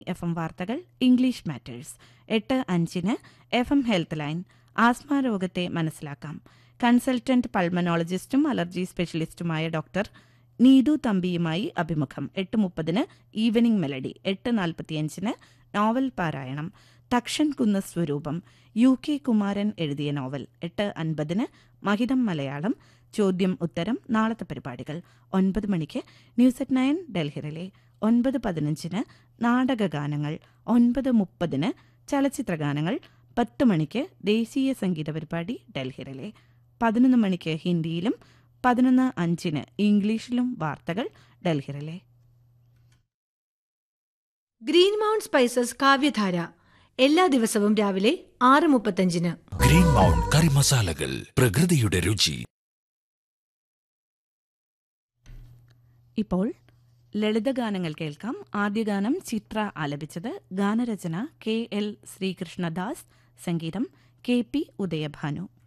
F M വാർത്തകൾ English matters എട്ട് അഞ്ചിന് F M health line asthma രോഗത്തെ മനസ്സിലാക്കാം കൺസൾട്ടന്റ് പൾമനോളജിസ്റ്റും അലർജി സ്പെഷ്യലിസ്റ്റുമായ ഡോക്ടർ നീതു തമ്പിയുമായി അഭിമുഖം എട്ട് മുപ്പതിന് ഈവനിംഗ് മെലഡി എട്ട് നാൽപ്പത്തിയഞ്ചിന് നോവൽ പാരായണം തക്ഷൻ കുന്ന സ്വരൂപം യു കെ കുമാരൻ എഴുതിയ നോവൽ എട്ട് അൻപതിന് മഹിതം മലയാളം ചോദ്യം ഉത്തരം നാളത്തെ പരിപാടികൾ ഒൻപത് മണിക്ക് ന്യൂസ് അറ്റ് നയൻ ഡൽഹിറിലെ ഒൻപത് പതിനഞ്ചിന് നാടകഗാനങ്ങൾ ഒൻപത് മുപ്പതിന് ചലച്ചിത്രഗാനങ്ങൾ പത്ത് മണിക്ക് ദേശീയ സംഗീത പരിപാടി ഡൽഹിറിലെ പതിനൊന്ന് മണിക്ക് ഹിന്ദിയിലും പതിനൊന്ന് അഞ്ചിന് ഇംഗ്ലീഷിലും വാർത്തകൾ ഡൽഹിറിലെ ഗ്രീൻ മൗണ്ട് സ്പൈസസ് കാവ്യധാര എല്ലാ ദിവസവും രാവിലെ ആറ് മുപ്പത്തഞ്ചിന് ഗ്രീൻ മൗണ്ട് കറി മസാലകൾ പ്രകൃതിയുടെ രുചി ഇപ്പോൾ ലളിതഗാനങ്ങൾ കേൾക്കാം ആദ്യ ഗാനം ചിത്ര ആലപിച്ചത് ഗാനരചന കെ എൽ ശ്രീകൃഷ്ണദാസ് സംഗീതം കെ പി ഉദയഭാനു